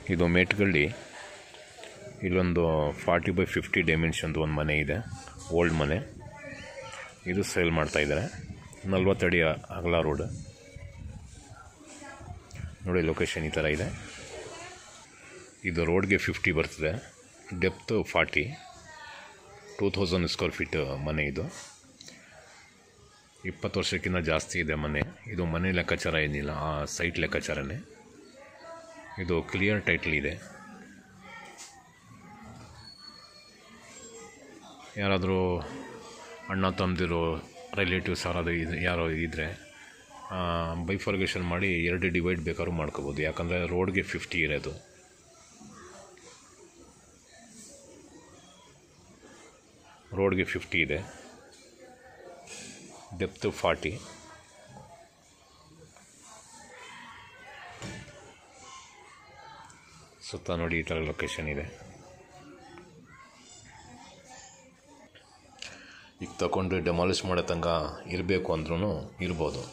ಇದು ಮೇಟ್ಗಳ್ಳಿ ಇಲ್ಲೊಂದು forty by fifty ಡೈಮೆನ್ಷನ್ದು ಒಂದು ಮನೆ ಇದೆ ಓಲ್ಡ್ ಮನೆ ಇದು ಸೇಲ್ ಮಾಡ್ತಾಯಿದ್ದಾರೆ ನಲ್ವತ್ತಡಿ ಅಗಲ ರೋಡ್ ನೋಡಿ ಲೊಕೇಶನ್ ಈ ಥರ ಇದೆ ಇದು ರೋಡ್ಗೆ ಫಿಫ್ಟಿ ಬರ್ತದೆ depth forty two thousand square feet ಮನೆ ಇದು ಇಪ್ಪತ್ತು ವರ್ಷಕ್ಕಿಂತ ಜಾಸ್ತಿ ಇದೆ ಮನೆ ಇದು ಮನೆ ಲೆಕ್ಕಾಚಾರ ಏನಿಲ್ಲ ಆ ಸೈಟ್ ಲೆಕ್ಕಾಚಾರನೇ ಇದು ಕ್ಲಿಯರ್ ಟೈಟ್ಲ್ ಇದೆ ಯಾರಾದರೂ ಅಣ್ಣ ತಮ್ಮದಿರೋ ರಿಲೇಟಿವ್ಸ್ ಯಾರಾದರೂ ಇದು ಯಾರೋ ಇದ್ದರೆ ಬೈಫರ್ಗೇಷನ್ ಮಾಡಿ ಎರಡು ಡಿವೈಡ್ ಬೇಕಾದ್ರೂ ಮಾಡ್ಕೋಬೋದು ಯಾಕಂದರೆ ರೋಡ್ಗೆ ಫಿಫ್ಟಿ ಇರೋದು ರೋಡ್ಗೆ ಫಿಫ್ಟಿ ಇದೆ ಡೆಪ್ತು ಫಾರ್ಟಿ ಸುತ್ತ ನೋಡಿ ಈ ಥರ ಲೊಕೇಶನ್ ಇದೆ ಈಗ ತಗೊಂಡು ಡೆಮಾಲಿಷ್ ಮಾಡೋ ತನಕ ಇರಬೇಕು ಅಂದ್ರೂ ಇರ್ಬೋದು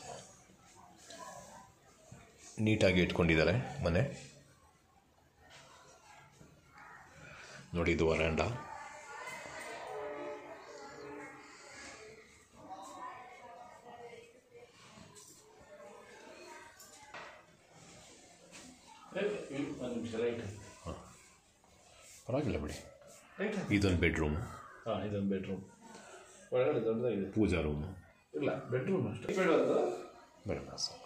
ನೀಟಾಗಿ ಇಟ್ಕೊಂಡಿದ್ದಾರೆ ಮನೆ ನೋಡಿ ಇದು ವರಾಂಡ ಒಂದು ನಿಮಿಷ ರೈಟ್ ಪರವಾಗಿಲ್ಲ ಬಿಡಿ ರೈಟ್ ಇದೊಂದು ಬೆಡ್ರೂಮ್ ಹಾಂ ಇದೊಂದು ಬೆಡ್ರೂಮ್ ಒಳಗಡೆ ದೊಡ್ಡದಾಗಿದೆ ಪೂಜಾ ರೂಮು ಇಲ್ಲ ಬೆಡ್ರೂಮ್ ಅಷ್ಟೇ ಬೇಡ ಅದು ಬೇಡ ಸಾಕು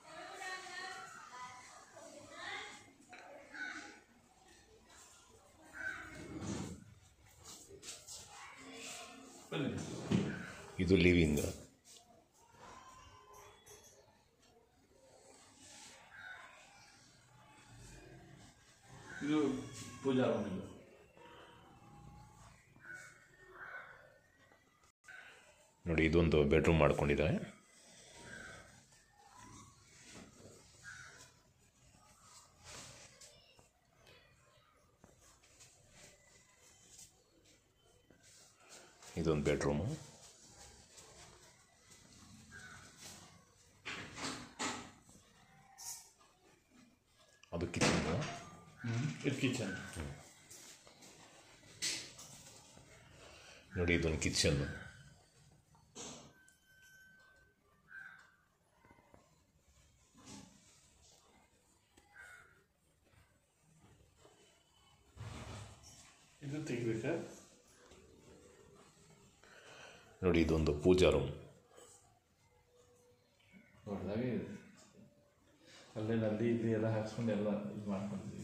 ಬನ್ನಿ ಇದು ಲಿವಿಂಗ್ ಇದು ಪೂಜಾ ರೂಮ್ ಇದು ನೋಡಿ ಇದೊಂದು ಬೆಡ್ರೂಮ್ ಮಾಡ್ಕೊಂಡಿದ್ದಾರೆ ಇದೊಂದು ಬೆಡ್ರೂಮು ಅದು ಕಿಚನ್ ಇದು ಕಿಚನ್ ನೋಡಿ ಇದೊಂದು ಕಿಚನ್ ಇದು ತೆಗಿಬೇಕಾ ನೋಡಿ ಇದೊಂದು ಪೂಜಾ ರೂಮ್ ದೊಡ್ಡದಾಗೆ ಇದೆ ಅಲ್ಲೇ ನಲ್ಲಿ ಇಲ್ಲಿ ಎಲ್ಲ ಹಾಕ್ಸ್ಕೊಂಡು ಎಲ್ಲ ಇದು ಮಾಡ್ಕೊಂಡಿದ್ದೀವಿ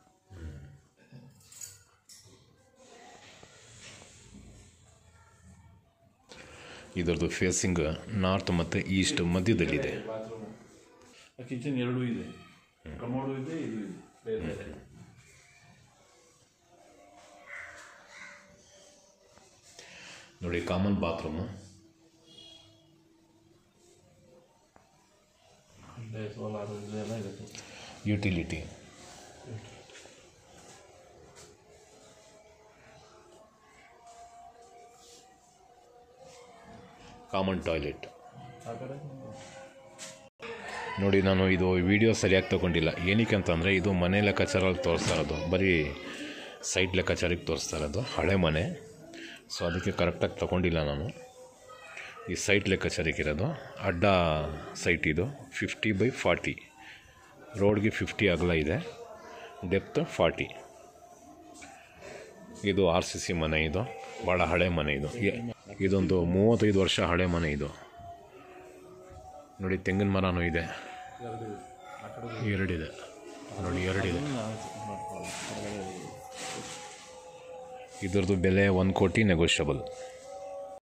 ಇದರದ್ದು ಫೇಸಿಂಗ್ ನಾರ್ತ್ ಮತ್ತು ಈಸ್ಟ್ ಮಧ್ಯದಲ್ಲಿದೆ ಬಾತ್ರೂಮ್ ಕಿಚನ್ ಎರಡೂ ಇದೆ ಕಮೋಡು ಇದೆ ಇದು ಇದೆ ಬೇರೆ ಬೇರೆ ನೋಡಿ ಕಾಮನ್ ಬಾತ್ರೂಮು ಅಲ್ಲೇ ಸೋಲಾರ್ ಇದೆಲ್ಲ ಇದೆ ಯುಟಿಲಿಟಿ ಕಾಮನ್ ಟಾಯ್ಲೆಟ್ ಆ ಕಡೆ ನೋಡಿ ನಾನು ಇದು ವಿಡಿಯೋ ಸರಿಯಾಗಿ ತೊಗೊಂಡಿಲ್ಲ ಏನಕ್ಕೆ ಅಂತಂದರೆ ಇದು ಮನೆ ಲೆಕ್ಕಾಚಾರಲ್ಲಿ ತೋರಿಸ್ತಾ ಇರೋದು ಬರೀ ಸೈಟ್ ಲೆಕ್ಕಾಚಾರಕ್ಕೆ ತೋರಿಸ್ತಾ ಇರೋದು ಹಳೆ ಮನೆ ಸೊ ಅದಕ್ಕೆ ಕರೆಕ್ಟಾಗಿ ತೊಗೊಂಡಿಲ್ಲ ನಾನು ಈ ಸೈಟ್ ಲೆಕ್ಕಾಚಾರಕ್ಕೆ ಇರೋದು ಅಡ್ಡ ಸೈಟ್ ಇದು ಫಿಫ್ಟಿ ಬೈ ಫಾರ್ಟಿ ರೋಡ್ಗೆ ಫಿಫ್ಟಿ ಅಗಲ ಇದೆ ಡೆಪ್ತ್ ಫಾರ್ಟಿ ಇದು ಆರ್ ಸಿ ಸಿ ಮನೆ ಇದು ಭಾಳ ಹಳೆ ಮನೆ ಇದು ಎ- ಇದೊಂದು ಮೂವತ್ತೈದು ವರ್ಷ ಹಳೆ ಮನೆ ಇದು ನೋಡಿ ತೆಂಗಿನ ಮರನೂ ಇದೆ ಎರಡು ಇದೆ ಆ ಕಡೆ ಎರಡಿದೆ ನೋಡಿ ಎರಡಿದೆ ಮಾಡ್ಕೊಳ್ಳಿ ಹೊರಗಡೆ ಇದ್ರದ್ದು ಬೆಲೆ ಒಂದು ಕೋಟಿ ನೆಗೋಷಿಯಬಲ್